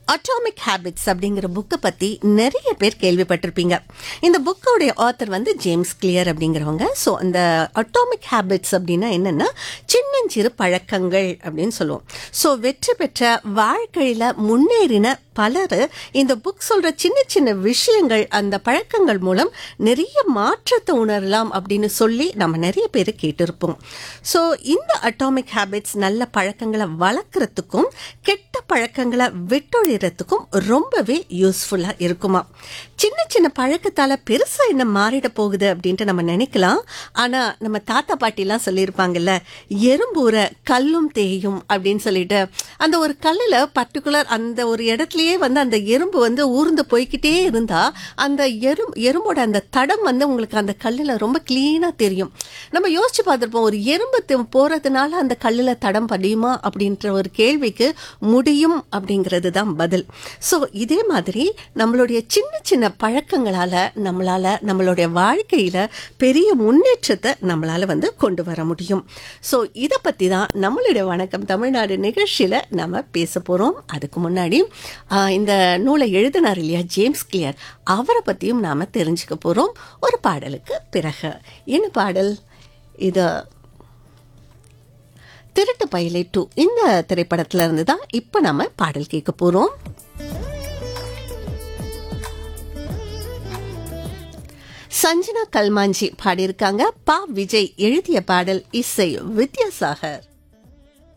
atomic habits அப்படிங்கிற புக்கை பற்றி நிறைய பேர் கேள்விப்பட்டிருப்பீங்க இந்த புக்கோடைய ஆத்தர் வந்து ஜேம்ஸ் கிளியர் அப்படிங்கிறவங்க ஸோ அந்த அட்டாமிக் ஹேபிட்ஸ் அப்படின்னா என்னென்னா சின்னஞ்சிறு பழக்கங்கள் அப்படின்னு சொல்லுவோம் ஸோ வெற்றி பெற்ற வாழ்க்கையில் முன்னேறின பலர் இந்த புக் சொல்கிற சின்ன சின்ன விஷயங்கள் அந்த பழக்கங்கள் மூலம் நிறைய மாற்றத்தை உணரலாம் அப்படின்னு சொல்லி நம்ம நிறைய பேர் கேட்டிருப்போம் ஸோ இந்த அட்டாமிக் ஹேபிட்ஸ் நல்ல பழக்கங்களை வளர்க்குறதுக்கும் கெட்ட பழக்கங்களை விட்டொழிறதுக்கும் ரொம்பவே யூஸ்ஃபுல்லாக இருக்குமா சின்ன சின்ன பழக்கத்தால் பெருசாக என்ன மாறிட போகுது அப்படின்ட்டு நம்ம நினைக்கலாம் ஆனால் நம்ம தாத்தா பாட்டிலாம் சொல்லியிருப்பாங்கல்ல எறும்பூர கல்லும் தேயும் அப்படின்னு சொல்லிட்டு அந்த ஒரு கல்லில் பர்டிகுலர் அந்த ஒரு இடத்துலயே வந்து அந்த எறும்பு வந்து ஊர்ந்து போய்க்கிட்டே இருந்தா அந்த எறும் எறும்போட அந்த தடம் வந்து உங்களுக்கு அந்த கல்லில் ரொம்ப க்ளீனாக தெரியும் நம்ம யோசிச்சு பார்த்துருப்போம் ஒரு எறும்பு தி- போறதுனால அந்த கல்லில் தடம் படியுமா அப்படின்ற ஒரு கேள்விக்கு முடியும் அப்படிங்கிறது தான் பதில் ஸோ இதே மாதிரி நம்மளுடைய சின்ன சின்ன பழக்கங்களால நம்மளால நம்மளுடைய வாழ்க்கையில பெரிய முன்னேற்றத்தை நம்மளால வந்து கொண்டு வர முடியும் ஸோ இதை பத்தி தான் நம்மளுடைய வணக்கம் தமிழ்நாடு நிகழ்ச்சியில நம்ம பேச போறோம் அதுக்கு முன்னாடி ஆஹ், இந்த நூலை எழுதினார் இல்லையா ஜேம்ஸ் கிளியர் அவரை பத்தியும் நாம தெரிஞ்சுக்க போறோம் ஒரு பாடலுக்கு பிறகு என்ன பாடல் இது திருட்டு பயிலை டூ இந்த திரைப்படத்துல இருந்து தான் இப்போ நம்ம பாடல் கேட்க போறோம் சஞ்சனா கல்மாஞ்சி பாடியிருக்காங்க பா விஜய் எழுதிய பாடல் இசை வித்யாசாகர்